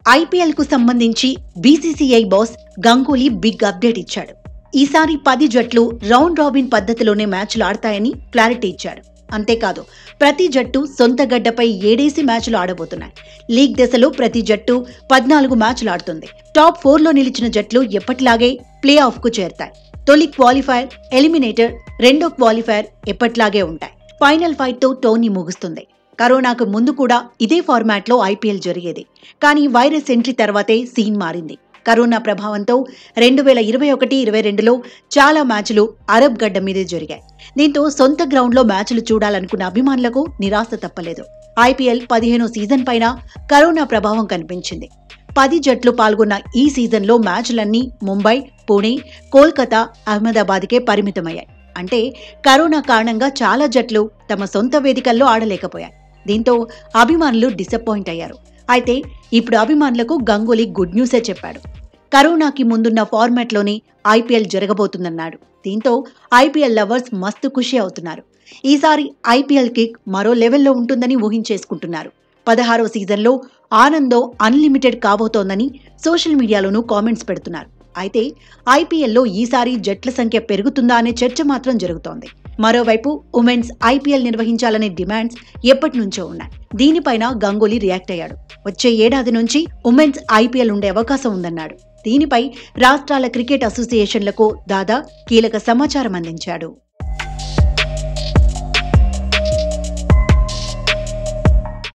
IPL కు సంబంధించి BCCI boss Ganguly big update ఇచ్చాడు ఈసారి పది జట్లు రౌండ్ రాబిన్ పద్ధతిలోనే మ్యాచ్లు ఆడతాయని క్లారిటీ ఇచ్చాడు అంతేకాదు ప్రతి జట్టు సొంత గడ్డపై ఏడేసి మ్యాచ్లు ఆడబోతున్నాయి లీగ్ దశలో ప్రతి జట్టు పద్నాలుగు మ్యాచ్లు ఆడుతుంది టాప్ ఫోర్లో నిలిచిన జట్లు ఎప్పటిలాగే ప్లే ఆఫ్ కు చేరతాయి తొలి క్వాలిఫైర్ ఎలిమినేటర్ రెండో క్వాలిఫైర్ ఎప్పట్లాగే ఉంటాయి ఫైనల్ ఫైట్ తో టోర్నీ ముగుస్తుంది కరోనాకు ముందు కూడా ఇదే ఫార్మాట్ లో ఐపీఎల్ జరిగేది కానీ వైరస్ ఎంట్రీ తర్వాతే సీన్ మారింది కరోనా ప్రభావంతో రెండు వేల ఇరవై ఒకటి ఇరవై రెండులో చాలా మ్యాచ్లు అరబ్ గడ్డ మీదే జరిగాయి దీంతో సొంత గ్రౌండ్లో మ్యాచ్లు చూడాలనుకున్న అభిమానులకు నిరాశ తప్పలేదు ఐపీఎల్ పదిహేనో సీజన్ పైన కరోనా ప్రభావం కనిపించింది పది జట్లు పాల్గొన్న ఈ సీజన్లో మ్యాచ్లన్నీ ముంబై పూణే కోల్కతా అహ్మదాబాద్కే పరిమితమయ్యాయి అంటే కరోనా కారణంగా చాలా జట్లు తమ సొంత వేదికల్లో ఆడలేకపోయాయి దీంతో అభిమానులు డిసప్పాయింట్ అయ్యారు అయితే ఇప్పుడు అభిమానులకు గంగూలీ గుడ్ న్యూసే చెప్పాడు కరోనాకి ముందున్న ఫార్మాట్లోనే ఐపీఎల్ జరగబోతుందన్నాడు దీంతో ఐపీఎల్ లవర్స్ మస్తు ఖుషి అవుతున్నారు ఈసారి ఐపీఎల్ కిక్ మరో లెవెల్లో ఉంటుందని ఊహించేసుకుంటున్నారు పదహారవ సీజన్లో ఆనందో అన్లిమిటెడ్ కాబోతోందని సోషల్ మీడియాలోనూ కామెంట్స్ పెడుతున్నారు అయితే ఐపీఎల్లో ఈసారి జట్ల సంఖ్య పెరుగుతుందా అనే చర్చ మాత్రం జరుగుతోంది మరోవైపు ఉమెన్స్ ఐపీఎల్ నిర్వహించాలనే డిమాండ్స్ ఎప్పటి నుంచో ఉన్నాయి దీనిపైన గంగూలీ రియాక్ట్ అయ్యాడు వచ్చే ఏడాది నుంచి ఉమెన్స్ ఐపీఎల్ ఉండే అవకాశం ఉందన్నాడు దీనిపై రాష్ట్రాల క్రికెట్ అసోసియేషన్లకు దాదా కీలక సమాచారం అందించాడు